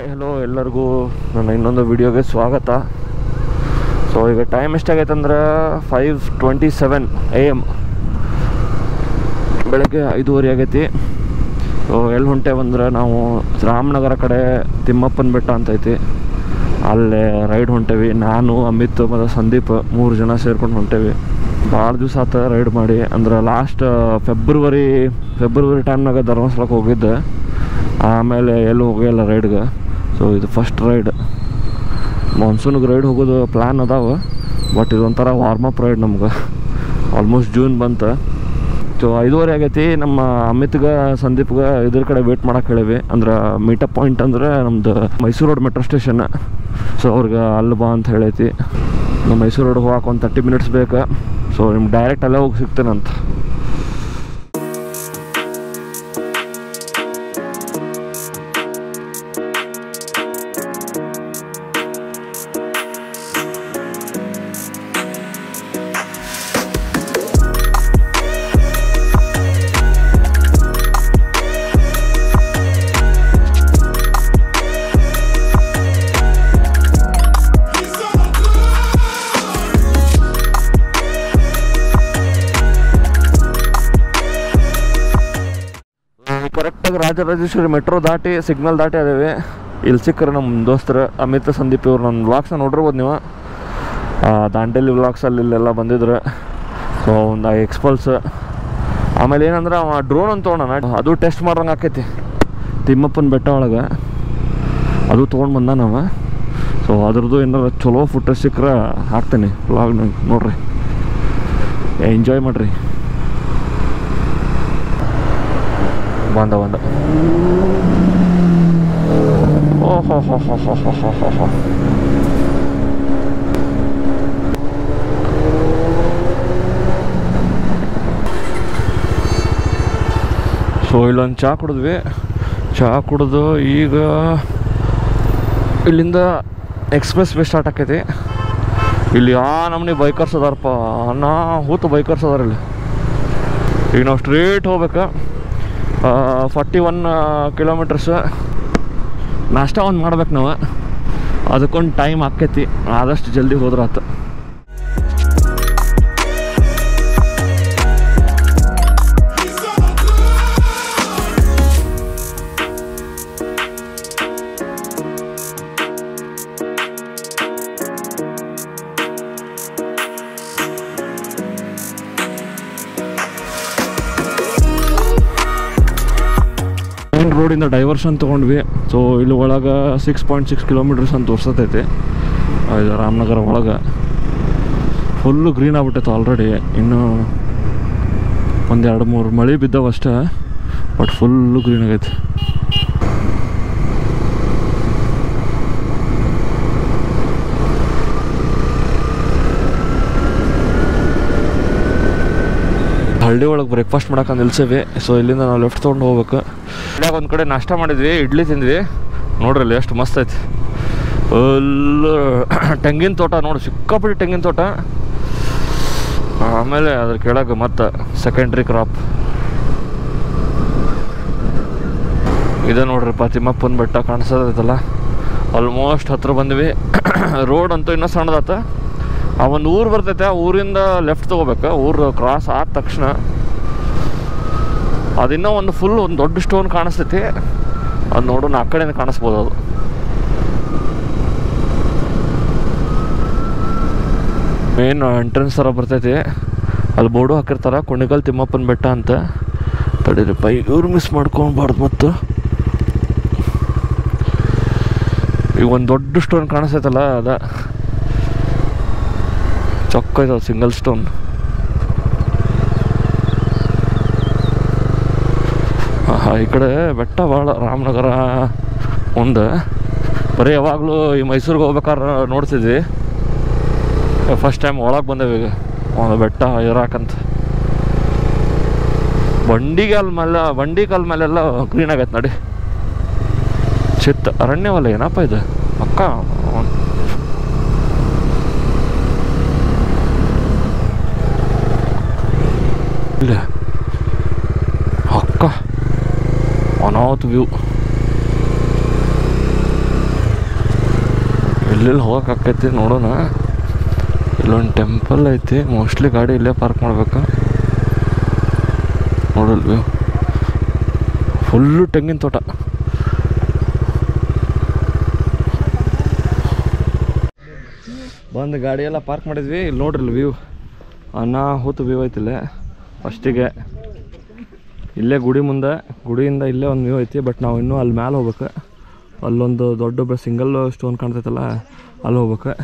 hi hello ಎಲ್ಲರಿಗೂ ನನ್ನ ಇನ್ನೊಂದು ವಿಡಿಯೋಗೆ ಸ್ವಾಗತ ಸೊ ಈಗ ಟೈಮ್ ಎಷ್ಟಾಗೈತೆ ಅಂದ್ರೆ five twenty seven A M ಬೆಳಗ್ಗೆ ಐದೂವರೆ ಆಗೈತಿ ಸೊ ಎಲ್ಲಿ ಹೊಂಟೇವೆ ಅಂದ್ರೆ ನಾವು ರಾಮನಗರ ಕಡೆ ತಿಮ್ಮಪ್ಪನ ಬೆಟ್ಟ ಅಂತ ಐತಿ ಅಲ್ಲೇ ರೈಡ್ ಹೊಂಟೇವಿ ನಾನು ಅಮಿತ್ ಮತ್ತು ಸಂದೀಪ್ ಮೂರು ಜನ ಸೇರ್ಕೊಂಡು ಹೊಂಟೇವಿ ಭಾಳ ದಿವಸ ಆತ ರೈಡ್ ಮಾಡಿ ಅಂದ್ರೆ ಲಾಸ್ಟ್ ಫೆಬ್ರವರಿ ಫೆಬ್ರವರಿ ಟೈಮ್ನಾಗ ಧರ್ಮಸ್ಥಳಕ್ಕೆ ಹೋಗಿದ್ದೆ ಆಮೇಲೆ ಎಲ್ಲೂ ಹೋಗಿಲ್ಲ ರೈಡ್ಗೆ ಸೊ ಇದು ಫಸ್ಟ್ ರೈಡ್ ಮಾನ್ಸೂನ್ಗೆ ರೈಡ್ ಹೋಗೋದು ಪ್ಲ್ಯಾನ್ ಅದಾವ ಬಟ್ ಇದೊಂಥರ ವಾರ್ಮಪ್ ರೈಡ್ ನಮ್ಗೆ ಆಲ್ಮೋಸ್ಟ್ ಜೂನ್ ಬಂತು ಸೊ ಐದುವರೆ ಆಗೈತಿ ನಮ್ಮ ಅಮಿತ್ಗೆ ಸಂದೀಪ್ಗೆ ಇದ್ರ ಕಡೆ ವೇಟ್ ಮಾಡಕ್ಕೆ ಹೇಳೀವಿ ಅಂದ್ರೆ ಮೀಟಪ್ ಪಾಯಿಂಟ್ ಅಂದ್ರೆ ನಮ್ದು Mysuru road metro station so ಅವ್ರಿಗೆ ಅಲ್ಲಿ ಬಾ ಅಂತ ಹೇಳೈತಿ ನಮ್ಮ ಮೈಸೂರು ರೋಡ್ ಹೋಗಕ್ಕೆ ಒಂದು ತರ್ಟಿ ಮಿನಿಟ್ಸ್ ಬೇಕು ಸೊ ನಿಮ್ಗೆ ಡೈರೆಕ್ಟ್ ಅಲ್ಲೇ ಹೋಗಿ ಸಿಗ್ತೇನಂತ ಕರೆಕ್ಟಾಗಿ ರಾಜರಾಜೇಶ್ವರಿ ಮೆಟ್ರೋ ದಾಟಿ ಸಿಗ್ನಲ್ ದಾಟಿ ಅದೇವಿ ಇಲ್ಲಿ ಸಿಕ್ಕರೆ ನಮ್ಮ ದೋಸ್ತರು ಅಮಿತ್ ಸಂದೀಪ್ ಇವ್ರು ನನ್ನ ವ್ಲಾಗ್ಸ್ನ ನೋಡಿರ್ಬೋದು ನೀವು ಆ, ದಾಂಡೇಲಿ ವ್ಲಾಗ್ಸಲ್ಲಿ ಇಲ್ಲೆಲ್ಲ ಬಂದಿದ್ರು ಸೊ ಒಂದು ಎಕ್ಸ್ಪಲ್ಸ್ ಆಮೇಲೆ ಏನಂದ್ರೆ ಅವ ಡ್ರೋನ್ ಅಂತ ತೊಗೊಂಡನ ಅದು ಟೆಸ್ಟ್ ಮಾಡ್ದಂಗೆ ಆಕೈತಿ ತಿಮ್ಮಪ್ಪನ ಬೆಟ್ಟ ಒಳಗೆ ಅದು ತೊಗೊಂಡು ಬಂದ ನಾವು ಸೊ ಅದ್ರದ್ದು ಏನಾರ ಚಲೋ ಫುಟೇಜ್ ಸಿಕ್ಕರೆ ಹಾಕ್ತೀನಿ ವ್ಲಾಗ್ನ ನೋಡ್ರಿ ಎಂಜಾಯ್ ಮಾಡಿರಿ ಬಂದ ಬಂದ ಓಹೋ ಹೋ ಹೋ ಹೋ ಹೋ ಹೋ ಹೋ ಹೋ ಸೊ ಇಲ್ಲೊಂದು ಚಹಾ ಕುಡಿದ್ವಿ ಚಹಾ ಕುಡಿದು ಈಗ ಇಲ್ಲಿಂದ ಎಕ್ಸ್ಪ್ರೆಸ್ ವೇ ಸ್ಟಾರ್ಟ್ ಆಕೈತಿ ಇಲ್ಲಿ ಆ ನಮ್ನಿ ಬೈಕರ್ಸ್ ಅದಾರಪ್ಪ ಅನ್ನ ಹೂತು ಬೈಕರ್ಸ್ ಅದಾರ ಇಲ್ಲಿ ಈಗ ನಾವು ಸ್ಟ್ರೇಟ್ ಹೋಗ್ಬೇಕು ಫಾರ್ಟಿ ಒನ್ ಕಿಲೋಮೀಟರ್ಸ್ ನಾಷ್ಟ ಒಂದು ಮಾಡ್ಬೇಕು ನಾವು ಅದಕ್ಕೊಂದು ಟೈಮ್ ಆಕೈತಿ ಆದಷ್ಟು ಜಲ್ದಿ ಹೋದ್ರೆ ಆತು ಮೇನ್ ರೋಡಿಂದ ಡೈವರ್ಷನ್ ತೊಗೊಂಡ್ವಿ ಸೊ ಇಲ್ಲಿ ಒಳಗೆ ಸಿಕ್ಸ್ ಪಾಯಿಂಟ್ ಸಿಕ್ಸ್ ಕಿಲೋಮೀಟರ್ಸ್ ಅಂತ ತೋರ್ಸತೈತಿ ಆ, ಇದು ರಾಮನಗರ ಒಳಗೆ ಫುಲ್ಲು ಗ್ರೀನ್ ಆಗ್ಬಿಟ್ಟೈತೆ ಆಲ್ರೆಡಿ ಇನ್ನು ಒಂದು ಎರಡು ಮೂರು ಮಳೆ ಬಿದ್ದಾವ ಅಷ್ಟೇ ಬಟ್ ಫುಲ್ಲು ಗ್ರೀನ್ ಆಗೈತಿ ಹಳ್ಳಿ ಒಳಗೆ ಬ್ರೇಕ್ಫಾಸ್ಟ್ ಮಾಡಕ್ಕೆ ನಿಲ್ಸೇವಿ ಸೊ ಇಲ್ಲಿಂದ ನಾವು ಲೆಫ್ಟ್ ತೊಗೊಂಡು ಹೋಗ್ಬೇಕು ಇಲ್ಲಾಗ ಒಂದು ಕಡೆ ನಾಷ್ಟ ಮಾಡಿದ್ವಿ ಇಡ್ಲಿ ತಿಂದ್ವಿ ನೋಡ್ರಿ ಅಲ್ಲಿ ಎಷ್ಟು ಮಸ್ತ್ ಐತಿ ಫುಲ್ ತೆಂಗಿನ ತೋಟ ನೋಡಿ ಸಿಕ್ಕಾಪಟ್ಟಿ ತೆಂಗಿನ ತೋಟ ಆಮೇಲೆ ಅದ್ರ ಕೆಳಗೆ ಮತ್ತೆ ಸೆಕೆಂಡ್ರಿ ಕ್ರಾಪ್ ಇದೆ ನೋಡ್ರಿಪ್ಪ ತಿಮ್ಮಪ್ಪನ ಬೆಟ್ಟ ಕಾಣಿಸೋದೈತಲ್ಲ ಆಲ್ಮೋಸ್ಟ್ ಹತ್ರ ಬಂದ್ವಿ ರೋಡ್ ಅಂತೂ ಇನ್ನೂ ಸಣ್ಣದಾತ ಆ ಒಂದು ಊರು ಬರ್ತೈತೆ ಆ ಊರಿಂದ ಲೆಫ್ಟ್ ತೊಗೋಬೇಕು ಊರು ಕ್ರಾಸ್ ಆದ ತಕ್ಷಣ ಅದಿನ್ನೂ ಒಂದು ಫುಲ್ ಒಂದು ದೊಡ್ಡ ಸ್ಟೋನ್ ಕಾಣಿಸ್ತೈತಿ ಅದು ನೋಡೋಣ ಆ ಕಡೆಯಿಂದ ಕಾಣಿಸ್ಬೋದು ಅದು ಮೇನ್ ಎಂಟ್ರೆನ್ಸ್ ಥರ ಬರ್ತೈತಿ ಅಲ್ಲಿ ಬೋರ್ಡು ಹಾಕಿರ್ತಾರೆ ಕುಣಿಗಲ್ ತಿಮ್ಮಪ್ಪನ ಬೆಟ್ಟ ಅಂತ ತಡೀರಿಪ್ಪ ಇವ್ರು ಮಿಸ್ ಮಾಡ್ಕೊಬಾರ್ದು ಮತ್ತು ಈಗ ಒಂದು ದೊಡ್ಡ ಸ್ಟೋನ್ ಕಾಣಿಸ್ತೈತಲ್ಲ ಅದ ಚೊಕ್ಕ ಇದಾವೆ ಸಿಂಗಲ್ ಸ್ಟೋನ್ ಆಹಾ ಈ ಕಡೆ ಬೆಟ್ಟ ಭಾಳ ರಾಮನಗರ ಮುಂದೆ ಬರೀ ಯಾವಾಗಲೂ ಈ ಮೈಸೂರಿಗೆ ಹೋಗ್ಬೇಕಾದ್ರೆ ನೋಡ್ತಿದ್ವಿ ಫಸ್ಟ್ ಟೈಮ್ ಒಳಗೆ ಬಂದೇವೆ ಈಗ ಒಂದು ಬೆಟ್ಟ ಇರಾಕಂತ ಬಂಡಿಗೆ ಅಲ್ಲಿ ಮೇಲೆ ಬಂಡಿ ಕಾಲ ಮೇಲೆಲ್ಲ ಗ್ರೀನ್ ಆಗೈತೆ ನಡಿ ಚಿತ್ತ ಅರಣ್ಯವಲ್ಲ ಏನಪ್ಪ ಇದು ಅಕ್ಕ ಇಲ್ಲ ಅಕ್ಕ ಅನಾಹುತ ವ್ಯೂ ಎಲ್ಲೆಲ್ಲಿ ಹೋಗೋಕ್ಕಾಕೈತಿ ನೋಡೋಣ ಇಲ್ಲೊಂದು ಟೆಂಪಲ್ ಐತಿ ಮೋಸ್ಟ್ಲಿ ಗಾಡಿ ಇಲ್ಲೇ ಪಾರ್ಕ್ ಮಾಡ್ಬೇಕು ನೋಡಲ್ವಿ ಫುಲ್ಲು ತೆಂಗಿನ ತೋಟ ಬಂದು ಗಾಡಿ ಎಲ್ಲ ಪಾರ್ಕ್ ಮಾಡಿದ್ವಿ ಇಲ್ಲಿ ನೋಡ್ರಿ ವ್ಯೂ ಅನಾಹುತ ವ್ಯೂ ಐತಿಲ್ಲೇ ಫಸ್ಟಿಗೆ ಇಲ್ಲೇ ಗುಡಿ ಮುಂದೆ ಗುಡಿಯಿಂದ ಇಲ್ಲೇ ಒಂದು ವ್ಯೂ ಐತಿ ಬಟ್ ನಾವು ಇನ್ನೂ ಅಲ್ಲಿ ಮ್ಯಾಲೆ ಹೋಗ್ಬೇಕು ಅಲ್ಲೊಂದು ದೊಡ್ಡ ಸಿಂಗಲ್ ಸ್ಟೋನ್ ಕಾಣ್ತೈತಲ್ಲ ಅಲ್ಲಿ ಹೋಗ್ಬೇಕು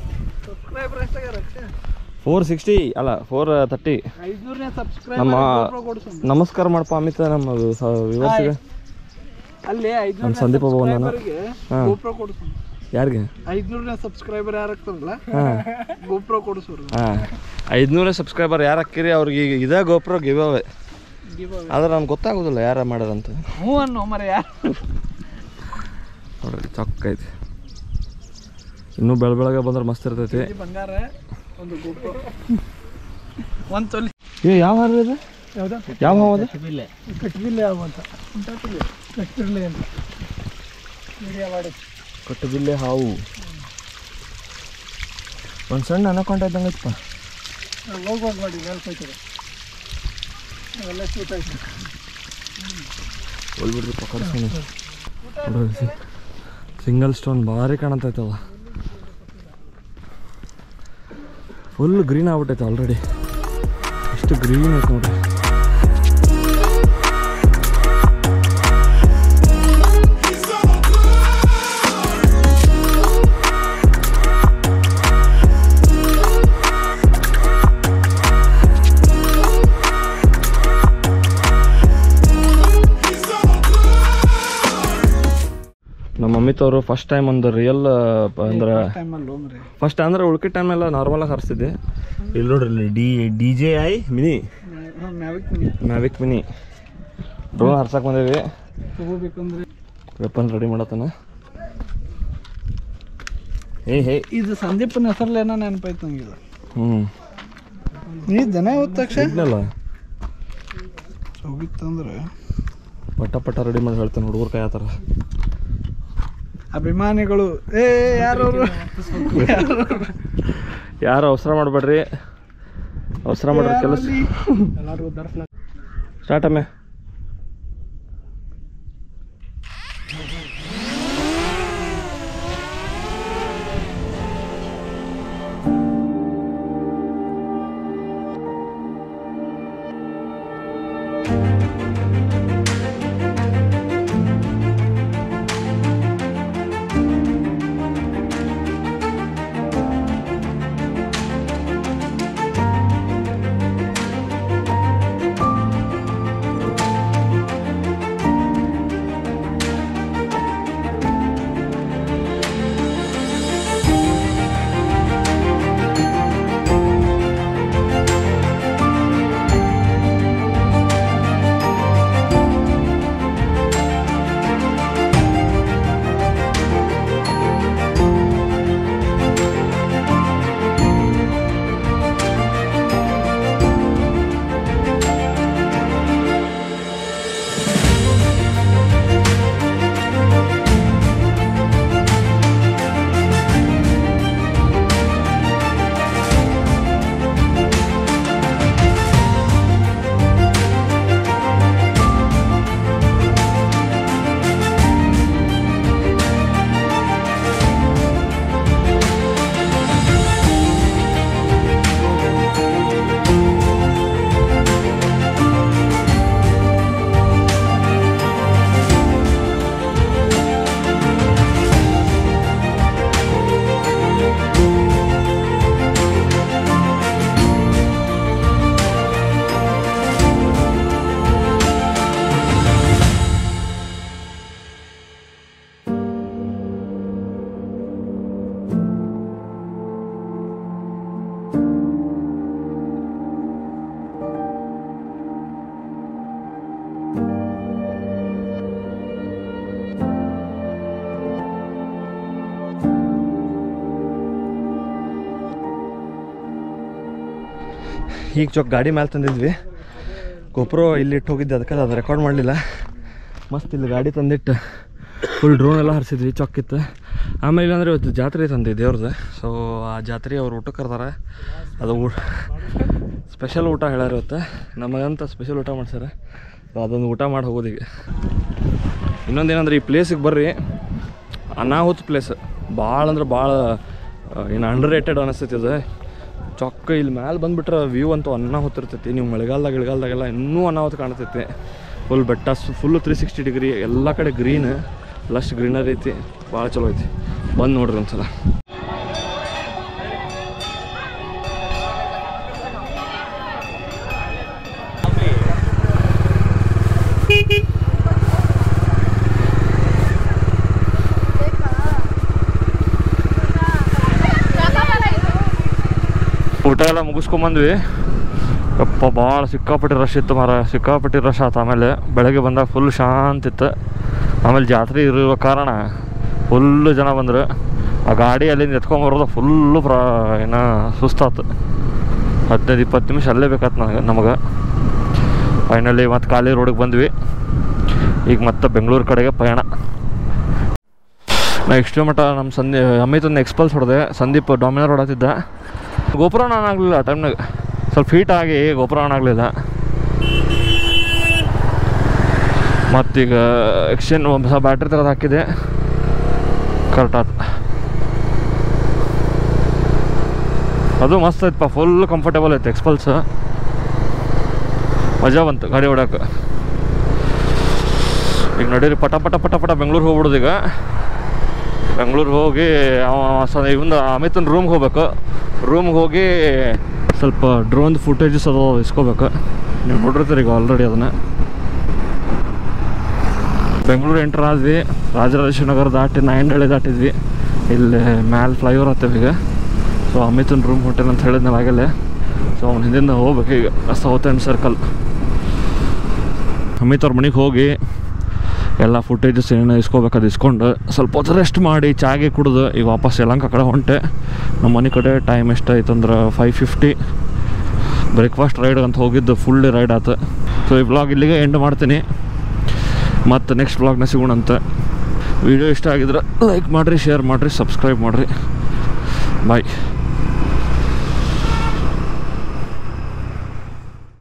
ಫೋರ್ ಸಿಕ್ಸ್ಟಿ ಅಲ್ಲ ಫೋರ್ ತರ್ಟಿ ಐದ್ನೂರನೇ ನಮ್ಮ ಸಬ್ಸ್ಕ್ರೈಬರ್ ನಮಸ್ಕಾರ ಮಾಡಪ್ಪ ಅಮಿತ್ ನಮ್ಮ ವಿವರ್ಸಿಗೆ ಅಲ್ಲಿ ನಮ್ಮ ಐದ್ನೂರನೇ ಸಂದೀಪ ಭವನ ಹಾಂ ಗೋಪ್ರೋ ಕೊಡಿಸು ಯಾರಿಗೆ ಐದ್ನೂರನೇ ಸಬ್ಸ್ಕ್ರೈಬರ್ ಯಾರು ಆಗ್ತಾರಲ್ಲ ಹಾಂ ಗೋಪ್ರೋ ಕೊಡಿಸೋರು ಹಾಂ ಐದುನೂರ ಸಬ್ಸ್ಕ್ರೈಬರ್ ಯಾರು ಹಾಕಿರಿ ಅವ್ರಿಗೆ ಈಗ ಇದೇ ಗೋಪ್ರೋ ಗಿವ್ ಅವೇ ಆದ್ರೆ ನಮ್ಗೆ ಗೊತ್ತಾಗೋದಿಲ್ಲ ಯಾರು ಮಾಡೋದಂತ ಹ್ಞೂ ಅನ್ನೋ ಮರ ಯಾರು ನೋಡ್ರಿ ಚೊಕ್ಕ ಐತಿ ಇನ್ನೂ ಬೆಳ ಬೆಳಗ್ಗೆ ಬಂದ್ರೆ ಮಸ್ತ್ ಇರ್ತೈತಿ ಈ ಬಂಗಾರ ಒಂದು ಗೋಪ್ರೋ ಒಂದು ತೊಲಿ ಏ ಯಾವ ಹಾರ ಇದು ಯಾವ್ದ ಯಾವ ಹಾವು ಅದು ಕಟ್ಬಿಲ್ಲೆ ಯಾವ ಅಂತ ಕಟ್ಬಿರ್ಲೆ ಅಂತ ವಿಡಿಯೋ ಮಾಡಿ ಕಟ್ಟಬಿಲ್ಲೆ ಹಾವು ಒಂದು ಸಣ್ಣ ಅನಕೊಂಡ ಇದ್ದಂಗೆ ಐತಪ್ಪ ಹೋಗ್ಬೋದು ಮಾಡಿ ಮೇಲೆ ಹೋಯ್ತದೆ ಅವೆಲ್ಲ ಶೂಟ್ ಆಯ್ತು ಒಳ್ಬಿಡ್ರಿ ಪಕಡ್ಸೋಣ ನೋಡ್ರಿ ಸಿಂಗಲ್ ಸ್ಟೋನ್ ಭಾರಿ ಕಾಣತೈತವ ಫುಲ್ ಗ್ರೀನ್ ಆಗ್ಬಿಟ್ಟೈತೆ ಆಲ್ರೆಡಿ ಎಷ್ಟು ಗ್ರೀನ್ ಐತೆ ನೋಡ್ರಿ ನಮ್ಮ ಅಮಿತ್ ಅವರು ಫಸ್ಟ್ ಟೈಮ್ ಒಂದು ರಿಯಲ್ ಅಂದ್ರೆ ಟೈಮಲ್ಲಿ ಹೋಗ್ರಿ ಫಸ್ಟ್ ಅಂದ್ರೆ ಉಳ್ಕಿ ಟೈಮ್ ಎಲ್ಲ ನಾರ್ಮಲಾಗಿ ಹರಿಸ್ತಿದ್ದೆ ಇಲ್ಲಿ ನೋಡ್ರಿ ಇಲ್ಲಿ D D J I mini Mavic mini Mavic mini drone ಹರ್ಸಕ್ ಬಂದೇವಿ ತಗೋಬೇಕಂದ್ರೆ ವೆಪನ್ ರೆಡಿ ಮಾಡತ್ತಾನ ಏ ಹೇ ಇದು ಸಂದೀಪನ ಹೆಸರಲ್ಲೇನೋ ನೆನಪಾಯ್ತು ನಂಗಿಲ್ಲ ಹ್ಞೂ ನೀ ಜನ ಹೋದ ತಕ್ಷಣ ಇದ್ನಲ್ಲ ಹೋಗಿತ್ತಂದ್ರೆ ಪಟ ಪಟ ರೆಡಿ ಮಾಡಿ ಹೇಳ್ತಾನೆ ಹುಡುಗರು ಕೈ ಆತರ ಅಭಿಮಾನಿಗಳು ಏ ಯಾರವರು ಯಾರು ಅವಸರ ಮಾಡಬೇಡ್ರಿ ಅವಸರ ಮಾಡ್ರಿ ಕೆಲಸ ಎಲ್ಲರೂ ದರ್ಶನ ಸ್ಟಾರ್ಟ್ ಅಮ್ಮೆ ಈಗ ಚೊಕ್ ಗಾಡಿ ಮೇಲೆ ತಂದಿದ್ವಿ ಗೊಬ್ಬರ ಇಲ್ಲಿ ಇಟ್ಟು ಹೋಗಿದ್ದೆ ಅದಕ್ಕೆ ಅದು ರೆಕಾರ್ಡ್ ಮಾಡಲಿಲ್ಲ ಮಸ್ತ್ ಇಲ್ಲಿ ಗಾಡಿ ತಂದಿಟ್ಟು ಫುಲ್ ಡ್ರೋನ್ ಎಲ್ಲ ಹರಿಸಿದ್ವಿ ಚೊಕ್ಕಿತ್ತು ಆಮೇಲೆ ಇಲ್ಲಾಂದ್ರೆ ಇವತ್ತು ಜಾತ್ರೆ ಐತಂತೆ ದೇವ್ರದ್ದು ಸೊ ಆ ಜಾತ್ರೆ ಅವ್ರು ಊಟ ಕರ್ದಾರ ಅದು ಊಟ ಸ್ಪೆಷಲ್ ಊಟ ಹೇಳ್ಯಾರ ಇವತ್ತು ನಮಗಂತ ಸ್ಪೆಷಲ್ ಊಟ ಮಾಡ್ಸ್ಯಾರ ಸೊ ಅದೊಂದು ಊಟ ಮಾಡಿ ಹೋಗೋದು ಈಗ ಇನ್ನೊಂದೇನಂದ್ರೆ ಈ ಪ್ಲೇಸಿಗೆ ಬರ್ರಿ ಅನಾಹುತ ಪ್ಲೇಸ್ ಭಾಳ ಅಂದ್ರೆ ಭಾಳ ಏನು ಅಂಡರ್ ರೇಟೆಡ್ ಅನಿಸ್ತೈತಿ ಅದು ಚೊಕ್ಕ ಇಲ್ಲಿ ಮ್ಯಾಲೆ ಬಂದುಬಿಟ್ರೆ ವ್ಯೂ ಅಂತೂ ಅನಾಹುತ ಇರ್ತೈತಿ ನೀವು ಮಳೆಗಾಲದಾಗ ಇಳಿಗಾಲದಾಗೆಲ್ಲ ಇನ್ನೂ ಅನಾಹುತ ಕಾಣ್ತೈತಿ ಫುಲ್ ಬೆಟ್ಟ ಫುಲ್ಲು ತ್ರೀ ಸಿಕ್ಸ್ಟಿ ಡಿಗ್ರಿ ಎಲ್ಲ ಕಡೆ ಗ್ರೀನ್ ಲಶ್ ಗ್ರೀನರಿ ಐತಿ ಭಾಳ ಚಲೋ ಐತಿ ಬಂದು ನೋಡ್ರಿ ಒಂದ್ಸಲ ಊಟ ಎಲ್ಲ ಮುಗಿಸ್ಕೊಂಬಂದ್ವಿ ಯಪ್ಪ ಭಾಳ ಸಿಕ್ಕಾಪಟ್ಟೆ ರಶ್ ಇತ್ತು ಮಾರ ಸಿಕ್ಕಾಪಟ್ಟೆ ರಶ್ ಆಯ್ತು ಆಮೇಲೆ ಬೆಳಗ್ಗೆ ಬಂದಾಗ ಫುಲ್ ಶಾಂತ ಇತ್ತು ಆಮೇಲೆ ಜಾತ್ರೆ ಇರುವ ಕಾರಣ ಫುಲ್ಲು ಜನ ಬಂದರು ಆ ಗಾಡಿ ಅಲ್ಲಿಂದ ಎತ್ಕೊಂಬರೋದು ಫುಲ್ಲು ಪ್ರ ಏನೋ ಸುಸ್ತಾತು ಹದಿನೈದು ಇಪ್ಪತ್ತು ನಿಮಿಷ ಅಲ್ಲೇ ಬೇಕಾಯ್ತು ನನಗೆ ನಮಗೆ ಫೈನಲಿ ಮತ್ತೆ ಖಾಲಿ ರೋಡಿಗೆ ಬಂದ್ವಿ ಈಗ ಮತ್ತೆ ಬೆಂಗಳೂರು ಕಡೆಗೆ ಪಯಣ ನಾ ಇಷ್ಟು ಮಟ್ಟ ನಮ್ಮ ಸಂದೀ ಅಮಿತೊಂದು ಎಕ್ಸ್ಪಲ್ಸ್ ಹೊಡೆದೆ ಸಂದೀಪ್ ಡಾಮಿನರ್ ಹೊಡತಿದ್ದ ಗೋಪುರ ಆನ್ ಆಗಲಿಲ್ಲ ಆ ಟೈಮ್ನಾಗ ಸ್ವಲ್ಪ ಹೀಟ್ ಆಗಿ ಗೋಪುರ ಆನ್ ಆಗಲಿಲ್ಲ ಮತ್ತೀಗ ಎಕ್ಸ್ಚೇಂಜ್ ಒಂದು ಬ್ಯಾಟ್ರಿ ತೆಗೆದು ಹಾಕಿದೆ ಕರೆಕ್ಟ್ ಆಯ್ತು ಅದು ಮಸ್ತ್ ಐತಪ್ಪ ಫುಲ್ ಕಂಫರ್ಟೇಬಲ್ ಐತೆ ಎಕ್ಸ್ಪಲ್ಸ್ ಮಜಾ ಬಂತು ಗಾಡಿ ಹೊಡ್ಯಾಕ ಈಗ ನಡೀರಿ ಪಟ ಪಟ ಪಟ ಪಟ ಬೆಂಗಳೂರು ಹೋಗ್ಬಿಡೋದು ಈಗ ಬೆಂಗಳೂರಿಗೆ ಹೋಗಿ ಅವ ಸ ಇವಂದ ಅಮಿತನ ರೂಮ್ಗೆ ಹೋಗ್ಬೇಕು ರೂಮ್ಗೆ ಹೋಗಿ ಸ್ವಲ್ಪ ಡ್ರೋನ್ ಫುಟೇಜಸ್ ಅದು ಇಸ್ಕೋಬೇಕು ನೀವು ನೋಡಿರ್ತೀರಿ ಈಗ ಆಲ್ರೆಡಿ ಅದನ್ನು ಬೆಂಗಳೂರು ಎಂಟ್ರ್ ಆದ್ವಿ ರಾಜರಾಜೇಶ್ವರ ನಗರ ದಾಟಿ ನಾಯಂಡಹಳ್ಳಿ ದಾಟಿದ್ವಿ ಇಲ್ಲಿ ಮ್ಯಾಲೆ ಫ್ಲೈಓವರ್ ಹತ್ತೇವೆ ಈಗ ಸೊ ಅಮಿತನ್ ರೂಮ್ ಹೋಟೆಲ್ ಅಂತ ಹೇಳಿದ್ನಲ್ಲ ಆಗಲೇ ಸೊ ಅವ್ನ ಹಿಂದಿಂದ ಹೋಗ್ಬೇಕು ಈಗ ಸೌತ್ ಎಂಡ್ ಸರ್ಕಲ್ ಅಮಿತ್ ಅವ್ರ ಮನೆಗೆ ಹೋಗಿ ಎಲ್ಲ ಫುಟೇಜಸ್ ಏನೇನು ಇಸ್ಕೋಬೇಕು ಅದು ಇಸ್ಕೊಂಡು ಸ್ವಲ್ಪ ಹೊತ್ತು ರೆಸ್ಟ್ ಮಾಡಿ ಚಾಗೆ ಕುಡಿದು ಈಗ ವಾಪಸ್ ಯಲಂಕ ಕಡೆ ಹೊಂಟೆ ನಮ್ಮ ಮನೆ ಕಡೆ ಟೈಮ್ ಎಷ್ಟಾಯ್ತು ಅಂದ್ರೆ ಫೈವ್ ಫಿಫ್ಟಿ ಬ್ರೇಕ್ಫಾಸ್ಟ್ ರೈಡ್ ಅಂತ ಹೋಗಿದ್ದು ಫುಲ್ ಡೇ ರೈಡ್ ಆಯ್ತು ಸೊ ಈ ಬ್ಲಾಗ್ ಇಲ್ಲಿಗೆ ಎಂಡ್ ಮಾಡ್ತೀನಿ ಮತ್ತು ನೆಕ್ಸ್ಟ್ ಬ್ಲಾಗ್ನ ಸಿಗೋಣಂತೆ ವಿಡಿಯೋ ಇಷ್ಟ ಆಗಿದ್ರೆ ಲೈಕ್ ಮಾಡಿರಿ ಶೇರ್ ಮಾಡಿರಿ ಸಬ್ಸ್ಕ್ರೈಬ್ ಮಾಡಿರಿ ಬಾಯ್